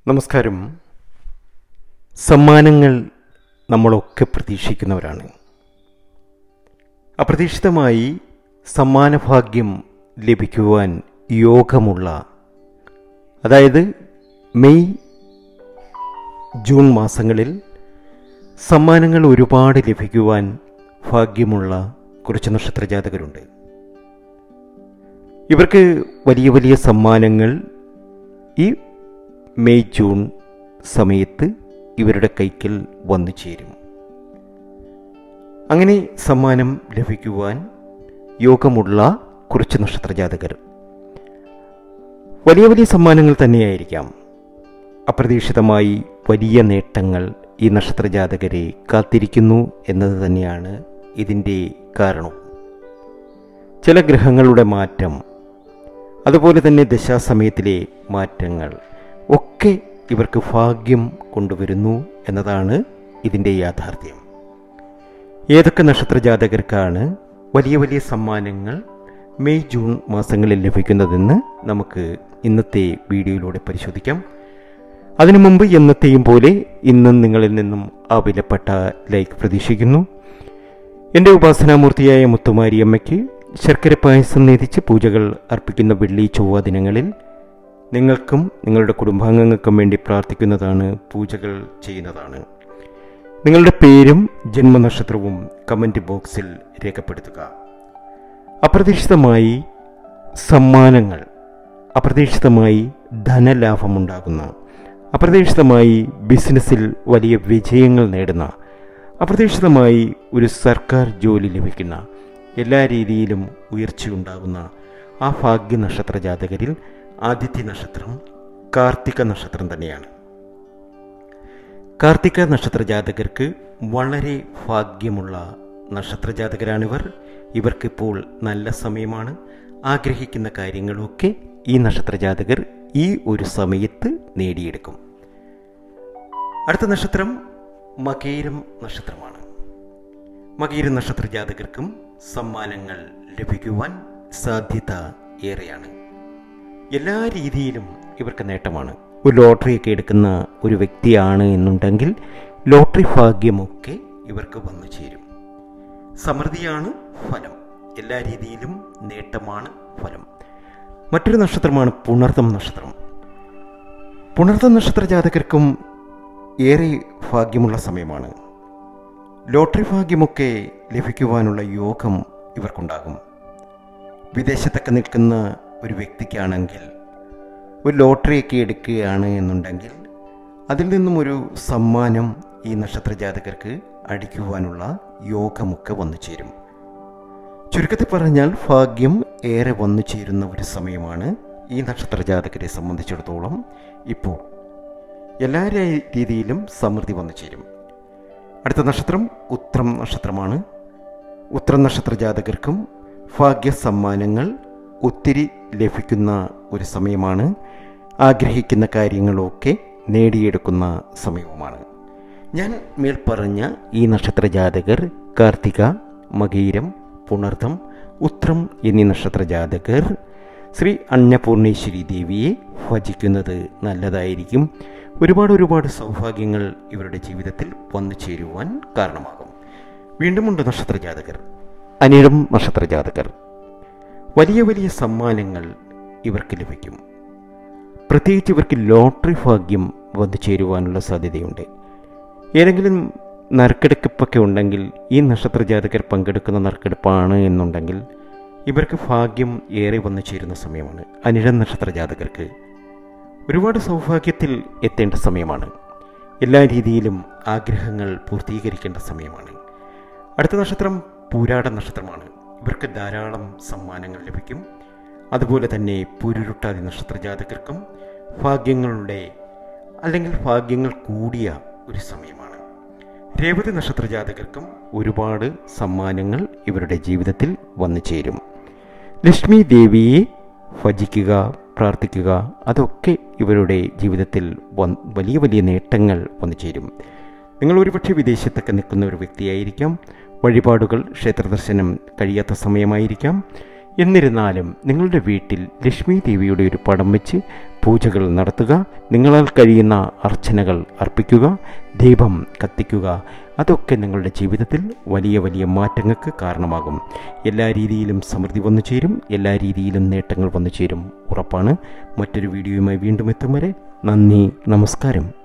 നമസ്കാരം സമ്മാനങ്ങൾ നമ്മളൊക്കെ പ്രതീക്ഷിക്കുന്നവരാണ് അപ്രതീക്ഷിതമായി സമ്മാനഭാഗ്യം ലഭിക്കുവാൻ യോഗമുള്ള അതായത് മെയ് ജൂൺ മാസങ്ങളിൽ സമ്മാനങ്ങൾ ഒരുപാട് ലഭിക്കുവാൻ ഭാഗ്യമുള്ള കുറച്ച് നക്ഷത്രജാതകരുണ്ട് ഇവർക്ക് വലിയ വലിയ സമ്മാനങ്ങൾ ഈ മെയ് ജൂൺ സമയത്ത് ഇവരുടെ കൈക്കൽ വന്നു ചേരും അങ്ങനെ സമ്മാനം ലഭിക്കുവാൻ യോഗമുള്ള കുറച്ച് നക്ഷത്രജാതകർ വലിയ വലിയ സമ്മാനങ്ങൾ തന്നെയായിരിക്കാം അപ്രതീക്ഷിതമായി വലിയ നേട്ടങ്ങൾ ഈ നക്ഷത്രജാതകരെ കാത്തിരിക്കുന്നു എന്നത് തന്നെയാണ് ഇതിൻ്റെ കാരണം ചില ഗ്രഹങ്ങളുടെ മാറ്റം അതുപോലെ തന്നെ ദശാസമയത്തിലെ മാറ്റങ്ങൾ ഒക്കെ ഇവർക്ക് ഭാഗ്യം കൊണ്ടുവരുന്നു എന്നതാണ് ഇതിൻ്റെ യാഥാർത്ഥ്യം ഏതൊക്കെ നക്ഷത്രജാതകർക്കാണ് വലിയ വലിയ സമ്മാനങ്ങൾ മെയ് ജൂൺ മാസങ്ങളിൽ ലഭിക്കുന്നതെന്ന് നമുക്ക് ഇന്നത്തെ വീഡിയോയിലൂടെ പരിശോധിക്കാം അതിനു മുമ്പ് എന്നത്തെയും പോലെ ഇന്നും നിങ്ങളിൽ നിന്നും ആ വിലപ്പെട്ട ലൈക്ക് പ്രതീക്ഷിക്കുന്നു എൻ്റെ ഉപാസനാമൂർത്തിയായ മുത്തുമാരിയമ്മയ്ക്ക് ശർക്കര പായസം നേതിച്ച് പൂജകൾ അർപ്പിക്കുന്ന വെള്ളി ചൊവ്വ ദിനങ്ങളിൽ നിങ്ങൾക്കും നിങ്ങളുടെ കുടുംബാംഗങ്ങൾക്കും വേണ്ടി പ്രാർത്ഥിക്കുന്നതാണ് പൂജകൾ ചെയ്യുന്നതാണ് നിങ്ങളുടെ പേരും ജന്മനക്ഷത്രവും കമൻറ്റ് ബോക്സിൽ രേഖപ്പെടുത്തുക അപ്രതീക്ഷിതമായി സമ്മാനങ്ങൾ അപ്രതീക്ഷിതമായി ധനലാഭമുണ്ടാകുന്ന അപ്രതീക്ഷിതമായി ബിസിനസ്സിൽ വലിയ വിജയങ്ങൾ നേടുന്ന അപ്രതീക്ഷിതമായി ഒരു സർക്കാർ ജോലി ലഭിക്കുന്ന എല്ലാ രീതിയിലും ഉയർച്ചയുണ്ടാകുന്ന ആ ഭാഗ്യ നക്ഷത്ര ജാതകരിൽ ആദിത്യ നക്ഷത്രം കാർത്തിക നക്ഷത്രം തന്നെയാണ് കാർത്തിക നക്ഷത്ര ജാതകർക്ക് വളരെ ഭാഗ്യമുള്ള നക്ഷത്ര ജാതകരാണിവർ ഇവർക്കിപ്പോൾ നല്ല സമയമാണ് ആഗ്രഹിക്കുന്ന കാര്യങ്ങളൊക്കെ ഈ നക്ഷത്ര ജാതകർ ഈ ഒരു സമയത്ത് നേടിയെടുക്കും അടുത്ത നക്ഷത്രം മകേരം നക്ഷത്രമാണ് മകീര നക്ഷത്ര ജാതകർക്കും സമ്മാനങ്ങൾ ലഭിക്കുവാൻ സാധ്യത ഏറെയാണ് എല്ലാ രീതിയിലും ഇവർക്ക് നേട്ടമാണ് ഒരു ലോട്ടറിയൊക്കെ എടുക്കുന്ന ഒരു വ്യക്തിയാണ് എന്നുണ്ടെങ്കിൽ ലോട്ടറി ഭാഗ്യമൊക്കെ ഇവർക്ക് വന്നു ചേരും സമൃദ്ധിയാണ് ഫലം എല്ലാ രീതിയിലും നേട്ടമാണ് ഫലം മറ്റൊരു നക്ഷത്രമാണ് പുണർത്തം നക്ഷത്രം പുണർത്തം നക്ഷത്ര ജാതകർക്കും ഏറെ ഭാഗ്യമുള്ള സമയമാണ് ലോട്ടറി ഭാഗ്യമൊക്കെ ലഭിക്കുവാനുള്ള യോഗം ഇവർക്കുണ്ടാകും വിദേശത്തൊക്കെ നിൽക്കുന്ന ഒരു വ്യക്തിക്കാണെങ്കിൽ ഒരു ലോട്ടറിയൊക്കെ എടുക്കുകയാണ് എന്നുണ്ടെങ്കിൽ അതിൽ നിന്നും ഒരു സമ്മാനം ഈ നക്ഷത്ര ജാതകർക്ക് അടിക്കുവാനുള്ള യോഗമൊക്കെ വന്നു ചേരും ചുരുക്കത്തിൽ പറഞ്ഞാൽ ഭാഗ്യം ഏറെ വന്നു ചേരുന്ന ഒരു സമയമാണ് ഈ നക്ഷത്ര ജാതകരെ സംബന്ധിച്ചിടത്തോളം ഇപ്പോൾ എല്ലാ രീതിയിലും സമൃദ്ധി വന്നു ചേരും അടുത്ത നക്ഷത്രം ഉത്രം നക്ഷത്രമാണ് ഉത്രം നക്ഷത്ര ജാതകർക്കും ഭാഗ്യ സമ്മാനങ്ങൾ ഒത്തിരി ലഭിക്കുന്ന ഒരു സമയമാണ് ആഗ്രഹിക്കുന്ന കാര്യങ്ങളൊക്കെ നേടിയെടുക്കുന്ന സമയവുമാണ് ഞാൻ മേൽപ്പറഞ്ഞ ഈ നക്ഷത്ര ജാതകർ കാർത്തിക മകീരം പുണർത്തം ഉത്രം എന്നീ നക്ഷത്ര ജാതകർ ശ്രീ അന്നപൂർണേശ്വരി ദേവിയെ ഭജിക്കുന്നത് നല്ലതായിരിക്കും ഒരുപാട് ഒരുപാട് സൗഭാഗ്യങ്ങൾ ഇവരുടെ ജീവിതത്തിൽ വന്നു ചേരുവാൻ കാരണമാകും വീണ്ടുമുണ്ട് നക്ഷത്ര ജാതകർ അനിഴം നക്ഷത്ര ജാതകർ വലിയ വലിയ സമ്മാനങ്ങൾ ഇവർക്ക് ലഭിക്കും പ്രത്യേകിച്ച് ഇവർക്ക് ലോട്ടറി ഭാഗ്യം വന്നു ചേരുവാനുള്ള സാധ്യതയുണ്ട് ഏതെങ്കിലും നറുക്കെടുപ്പൊക്കെ ഉണ്ടെങ്കിൽ ഈ നക്ഷത്ര ജാതകർ പങ്കെടുക്കുന്ന നറുക്കെടുപ്പാണ് എന്നുണ്ടെങ്കിൽ ഇവർക്ക് ഭാഗ്യം ഏറെ വന്നു ചേരുന്ന സമയമാണ് അനിഴം നക്ഷത്ര ജാതകർക്ക് ഒരുപാട് സൗഭാഗ്യത്തിൽ എത്തേണ്ട സമയമാണ് എല്ലാ രീതിയിലും ആഗ്രഹങ്ങൾ പൂർത്തീകരിക്കേണ്ട സമയമാണ് അടുത്ത നക്ഷത്രം പൂരാട നക്ഷത്രമാണ് ഇവർക്ക് ധാരാളം സമ്മാനങ്ങൾ ലഭിക്കും അതുപോലെ തന്നെ പുരുരുട്ടാതി നക്ഷത്ര ജാതകർക്കും ഭാഗ്യങ്ങളുടെ അല്ലെങ്കിൽ ഭാഗ്യങ്ങൾ കൂടിയ ഒരു സമയമാണ് രേവതി നക്ഷത്ര ജാതകർക്കും ഒരുപാട് സമ്മാനങ്ങൾ ഇവരുടെ ജീവിതത്തിൽ വന്നു ചേരും ലക്ഷ്മി ദേവിയെ ഭജിക്കുക പ്രാർത്ഥിക്കുക അതൊക്കെ ഇവരുടെ ജീവിതത്തിൽ വലിയ വലിയ നേട്ടങ്ങൾ വന്നു ചേരും നിങ്ങൾ ഒരുപക്ഷെ വിദേശത്തൊക്കെ നിൽക്കുന്ന ഒരു വ്യക്തിയായിരിക്കാം വഴിപാടുകൾ ക്ഷേത്രദർശനം കഴിയാത്ത സമയമായിരിക്കാം എന്നിരുന്നാലും നിങ്ങളുടെ വീട്ടിൽ ലക്ഷ്മി ദേവിയുടെ ഒരു പടം വെച്ച് പൂജകൾ നടത്തുക നിങ്ങളാൽ കഴിയുന്ന അർച്ചനകൾ അർപ്പിക്കുക ദീപം കത്തിക്കുക അതൊക്കെ നിങ്ങളുടെ ജീവിതത്തിൽ വലിയ വലിയ മാറ്റങ്ങൾക്ക് കാരണമാകും എല്ലാ രീതിയിലും സമൃദ്ധി വന്നു ചേരും എല്ലാ രീതിയിലും നേട്ടങ്ങൾ വന്നു ചേരും ഉറപ്പാണ് മറ്റൊരു വീഡിയോയുമായി വീണ്ടും എത്തും വരെ നന്ദി നമസ്കാരം